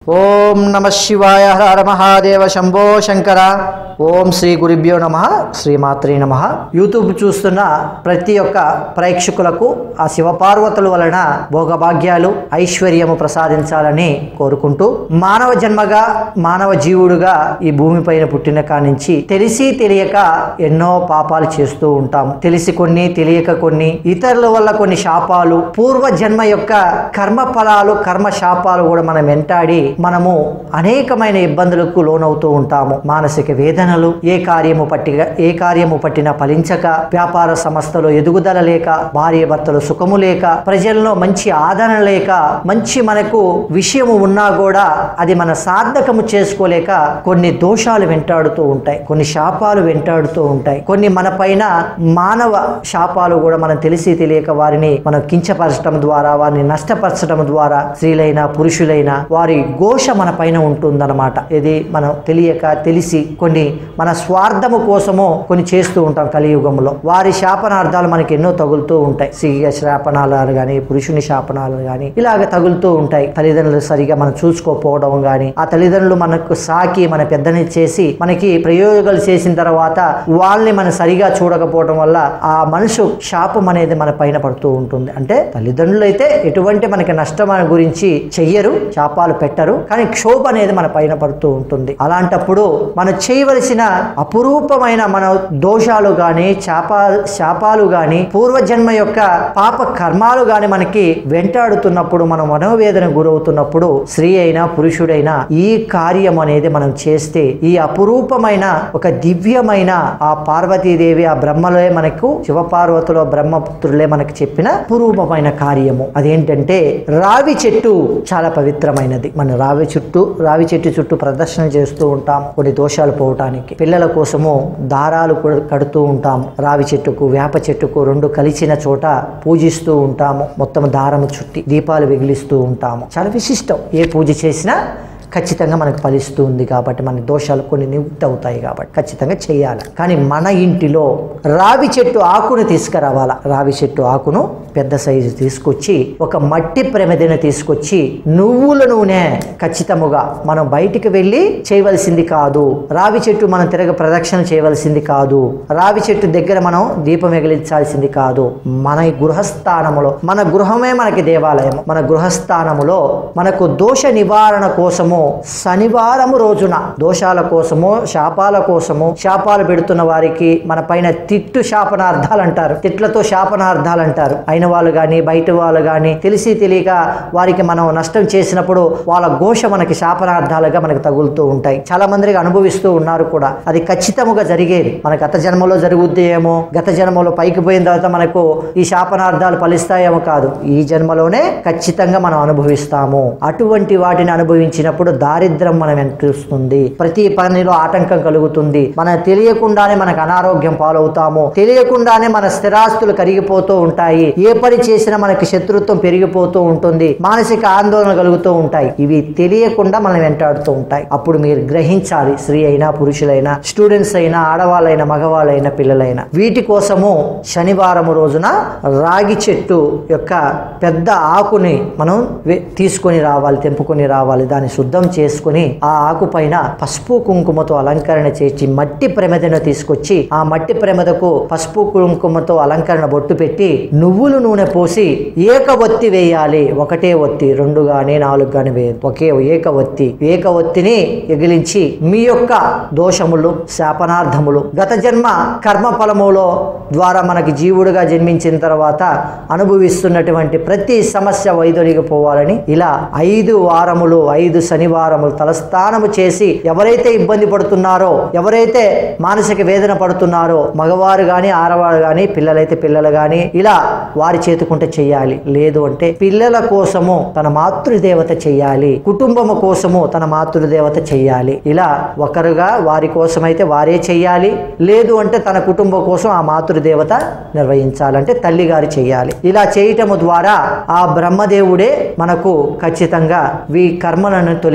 ఓం నమ శివాయ హర హర మహాదేవ శంభో శంకర ఓం శ్రీ గురుభ్యో నమ శ్రీమాత్రి నమ యూట్యూబ్ చూస్తున్న ప్రతి ఒక్క ప్రేక్షకులకు ఆ శివపార్వతుల వలన భోగభాగ్యాలు ఐశ్వర్యము ప్రసాదించాలని కోరుకుంటూ మానవ జన్మగా మానవ జీవుడుగా ఈ భూమిపైన పుట్టిన కానించి తెలిసి తెలియక ఎన్నో పాపాలు చేస్తూ ఉంటాము తెలిసి కొన్ని తెలియక కొన్ని ఇతరుల వల్ల కొన్ని శాపాలు పూర్వ జన్మ యొక్క కర్మ ఫలాలు కర్మ శాపాలు కూడా మనం వెంటాడి మనము అనేకమైన ఇబ్బందులకు లోనవుతూ ఉంటాము మానసిక వేదనలు ఏ కార్యము పట్టిగా ఏ కార్యము పట్టినా ఫలించక వ్యాపార సంస్థలో ఎదుగుదల లేక భార్య భర్తలు సుఖము లేక ప్రజల్లో మంచి ఆదరణ లేక మంచి మనకు విషయము ఉన్నా కూడా అది మన సార్థకము చేసుకోలేక కొన్ని దోషాలు వెంటాడుతూ ఉంటాయి కొన్ని శాపాలు వెంటాడుతూ ఉంటాయి కొన్ని మన పైన మానవ శాపాలు కూడా మనం తెలిసి తెలియక వారిని మనం కించపరచడం ద్వారా వారిని నష్టపరచడం ద్వారా స్త్రీలైనా పురుషులైనా వారి ఘోష మన పైన ఉంటుందన్నమాట ఇది మనం తెలియక తెలిసి కొన్ని మన స్వార్థము కోసము కొన్ని చేస్తూ ఉంటాం కలియుగంలో వారి శాపనార్థాలు మనకి ఎన్నో తగులుతూ ఉంటాయి స్త్రీయ శాపనాలు కానీ పురుషుని శాపనాలు కానీ ఇలాగ తగులుతూ ఉంటాయి తల్లిదండ్రులు సరిగా మనం చూసుకోకపోవడం కానీ ఆ తల్లిదండ్రులు మనకు సాకి మన పెద్దని చేసి మనకి ప్రయోగాలు చేసిన తర్వాత వాళ్ళని మనం సరిగా చూడకపోవడం వల్ల ఆ మనసు శాపం అనేది మన పైన పడుతూ ఉంటుంది అంటే తల్లిదండ్రులు అయితే ఎటువంటి మనకి నష్టం మన గురించి చెయ్యరు శాపాలు పెట్టరు కానీ క్షోభ అనేది మన పైన పడుతూ ఉంటుంది అలాంటప్పుడు మనం చేయవలసిన అపురూపమైన మన దోషాలు గాని శాపా శాపాలు గాని పూర్వజన్మ యొక్క పాప కర్మాలు గాని మనకి వెంటాడుతున్నప్పుడు మనం మనోవేదన గురవుతున్నప్పుడు స్త్రీ అయినా పురుషుడైనా ఈ కార్యం అనేది మనం చేస్తే ఈ అపురూపమైన ఒక దివ్యమైన ఆ పార్వతీదేవి ఆ బ్రహ్మలే మనకు శివపార్వతుల బ్రహ్మపుత్రులే మనకు చెప్పిన అపురూపమైన కార్యము అదేంటంటే రావి చెట్టు చాలా పవిత్రమైనది మన రావి చుట్టూ రావి చెట్టు చుట్టూ ప్రదర్శన చేస్తూ ఉంటాం కొన్ని దోషాలు పోవటానికి పిల్లల కోసము దారాలు కూడా కడుతూ ఉంటాం రావి చెట్టుకు వేప చెట్టుకు రెండు కలిసిన చోట పూజిస్తూ ఉంటాము మొత్తం దారము చుట్టి దీపాలు వెగిలిస్తూ ఉంటాము చాలా విశిష్టం ఏ పూజ చేసినా ఖచ్చితంగా మనకు ఫలిస్తుంది కాబట్టి మన దోషాలు కొన్ని నివృత్తి అవుతాయి కాబట్టి ఖచ్చితంగా చేయాలి కానీ మన ఇంటిలో రావి చెట్టు ఆకును తీసుకురావాలా రావి చెట్టు ఆకును పెద్ద సైజు తీసుకొచ్చి ఒక మట్టి ప్రమిదను తీసుకొచ్చి నువ్వుల నూనె ఖచ్చితముగా మనం బయటికి వెళ్ళి చేయవలసింది కాదు రావి చెట్టు మనం తిరగ ప్రదక్షిణ చేయవలసింది కాదు రావి చెట్టు దగ్గర మనం దీపం ఎగిలించాల్సింది కాదు మన గృహస్థానములో మన గృహమే మనకి దేవాలయం మన గృహస్థానములో మనకు దోష నివారణ కోసము శనివారము రోజున దోషాల కోసము శాపాల కోసము శాపాలు పెడుతున్న వారికి మన పైన తిట్టు శాపనార్థాలు అంటారు తిట్లతో శాపనార్థాలు అంటారు అయిన వాళ్ళు కానీ బయట వాళ్ళు కానీ తెలిసి తెలియక వారికి మనం నష్టం చేసినప్పుడు వాళ్ళ ఘోష మనకి శాపనార్థాలుగా మనకు తగులుతూ ఉంటాయి చాలా మందికి అనుభవిస్తూ ఉన్నారు కూడా అది ఖచ్చితముగా జరిగేది మన గత జన్మలో జరుగుద్ది ఏమో గత జన్మలో పైకి పోయిన తర్వాత మనకు ఈ శాపనార్థాలు ఫలిస్తాయేమో కాదు ఈ జన్మలోనే ఖచ్చితంగా మనం అనుభవిస్తాము అటువంటి వాటిని అనుభవించినప్పుడు దారిద్రం మనం వెంటూస్తుంది ప్రతి పనిలో ఆటంకం కలుగుతుంది మనం తెలియకుండానే మనకు అనారోగ్యం పాలవుతాము తెలియకుండానే మన స్థిరాస్తులు కరిగిపోతూ ఉంటాయి ఏ పని చేసినా మనకి శత్రుత్వం పెరిగిపోతూ ఉంటుంది మానసిక ఆందోళన కలుగుతూ ఉంటాయి ఇవి తెలియకుండా మనం వెంటాడుతూ ఉంటాయి అప్పుడు మీరు గ్రహించాలి స్త్రీ అయినా పురుషులైనా స్టూడెంట్స్ అయినా ఆడవాళ్ళైనా మగవాళ్ళైనా పిల్లలైనా వీటి కోసము శనివారం రోజున రాగి చెట్టు యొక్క పెద్ద ఆకుని మనం వె- తీసుకొని రావాలి తెంపుకొని రావాలి దాన్ని శుద్ధం చేసుకొని ఆ ఆకు పైన పసుపు కుంకుమతో అలంకరణ చేసి మట్టి ప్రమిదను తీసుకొచ్చి ఆ మట్టి ప్రమిదకు పసుపు కుంకుమతో అలంకరణ బొట్టు పెట్టి నువ్వులు నూనె పోసి ఏక ఒత్తి వేయాలి ఒకటే ఒత్తి రెండు గాని నాలుగు గాని వేయదు ఒకే ఏక ఒత్తి ఏక ఒత్తిని ఎగిలించి మీ యొక్క దోషములు శాపనార్థములు గత జన్మ కర్మ ఫలములో ద్వారా మనకి జీవుడుగా జన్మించిన తర్వాత అనుభవిస్తున్నటువంటి ప్రతి సమస్య వైదొలిగిపోవాలని ఇలా ఐదు వారములు ఐదు శనివారములు తలస్థానము చేసి ఎవరైతే ఇబ్బంది పడుతున్నారో ఎవరైతే మానసిక వేదన పడుతున్నారో మగవారు గాని ఆడవారు గాని పిల్లలైతే పిల్లలు గాని ఇలా వారి చేతుకుంటే చెయ్యాలి లేదు అంటే పిల్లల కోసము తన మాతృదేవత చెయ్యాలి కుటుంబము కోసము తన మాతృదేవత చెయ్యాలి ఇలా ఒకరుగా వారి కోసమైతే వారే చెయ్యాలి లేదు అంటే తన కుటుంబం కోసం ఆ మాతృదేవత నిర్వహించాలంటే తల్లి గారు చెయ్యాలి ఇలా చేయటము ద్వారా ఆ బ్రహ్మదేవుడే మనకు ఖచ్చితంగా వీ కర్మలను తొలగి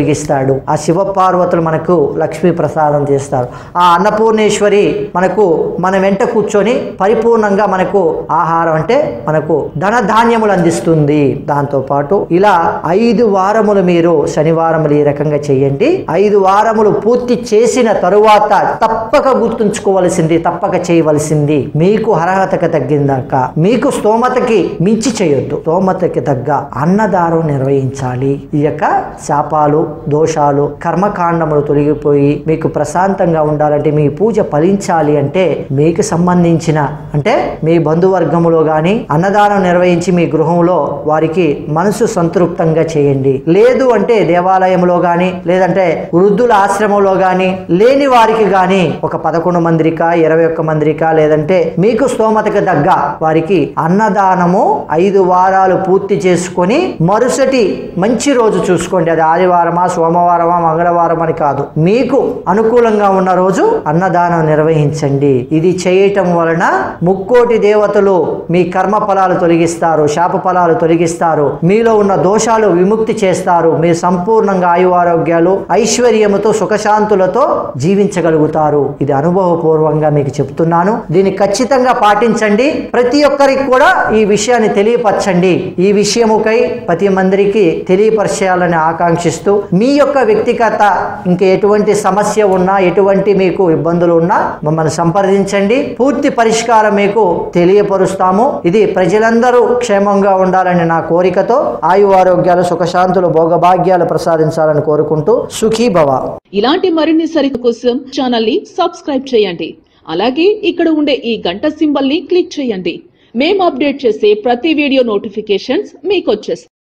తొలగిస్తాడు ఆ శివ పార్వతులు మనకు లక్ష్మీ ప్రసాదం చేస్తారు ఆ అన్నపూర్ణేశ్వరి మనకు మన వెంట కూర్చొని పరిపూర్ణంగా మనకు ఆహారం అంటే మనకు ధన ధాన్యములు అందిస్తుంది దాంతో పాటు ఇలా ఐదు వారములు మీరు శనివారములు ఈ రకంగా చేయండి ఐదు వారములు పూర్తి చేసిన తరువాత తప్పక గుర్తుంచుకోవలసింది తప్పక చేయవలసింది మీకు అర్హతకు తగ్గిందాక మీకు స్తోమతకి మించి చేయొద్దు స్తోమతకి తగ్గ అన్నదానం నిర్వహించాలి ఈ యొక్క శాపాలు దోషాలు కర్మకాండములు తొలగిపోయి మీకు ప్రశాంతంగా ఉండాలంటే మీ పూజ ఫలించాలి అంటే మీకు సంబంధించిన అంటే మీ బంధువర్గములో గాని అన్నదానం నిర్వహించి మీ గృహంలో వారికి మనసు సంతృప్తంగా చేయండి లేదు అంటే దేవాలయంలో గాని లేదంటే వృద్ధుల ఆశ్రమంలో గాని లేని వారికి గాని ఒక పదకొండు మందిరిక ఇరవై ఒక్క మందిరిక లేదంటే మీకు స్తోమతకు తగ్గ వారికి అన్నదానము ఐదు వారాలు పూర్తి చేసుకొని మరుసటి మంచి రోజు చూసుకోండి అది ఆదివారమా సోమవారమా మంగళవారం అని కాదు మీకు అనుకూలంగా ఉన్న రోజు అన్నదానం నిర్వహించండి ఇది చేయటం వలన ముక్కోటి దేవతలు మీ కర్మ ఫలాలు తొలగిస్తారు శాప ఫలాలు తొలగిస్తారు మీలో ఉన్న దోషాలు విముక్తి చేస్తారు మీరు సంపూర్ణంగా ఆయువారోగ్యాలు ఐశ్వర్యముతో సుఖశాంతులతో జీవించగలుగుతారు ఇది అనుభవపూర్వంగా మీకు చెప్తున్నాను దీన్ని ఖచ్చితంగా పాటించండి ప్రతి ఒక్కరికి కూడా ఈ విషయాన్ని తెలియపరచండి ఈ విషయముకై ప్రతి మందిరికి తెలియపరచాలని ఆకాంక్షిస్తూ మీ యొక్క వ్యక్తిగత ఇంకా ఎటువంటి సమస్య ఉన్నా ఎటువంటి మీకు ఇబ్బందులు ఉన్నా మమ్మల్ని సంప్రదించండి పూర్తి పరిష్కారం మీకు తెలియపరుస్తాము ఇది ప్రజలందరూ క్షేమంగా ఉండాలని నా కోరికతో ఆయు ఆరోగ్యాలు సుఖశాంతులు భోగభాగ్యాలు ప్రసాదించాలని కోరుకుంటూ సుఖీ భవ ఇలాంటి మరిన్ని సరిత కోసం ఛానల్ ని సబ్స్క్రైబ్ చేయండి అలాగే ఇక్కడ ఉండే ఈ గంట సింబల్ ని క్లిక్ చేయండి మేము అప్డేట్ చేసే ప్రతి వీడియో నోటిఫికేషన్స్ మీకు వచ్చేస్తాయి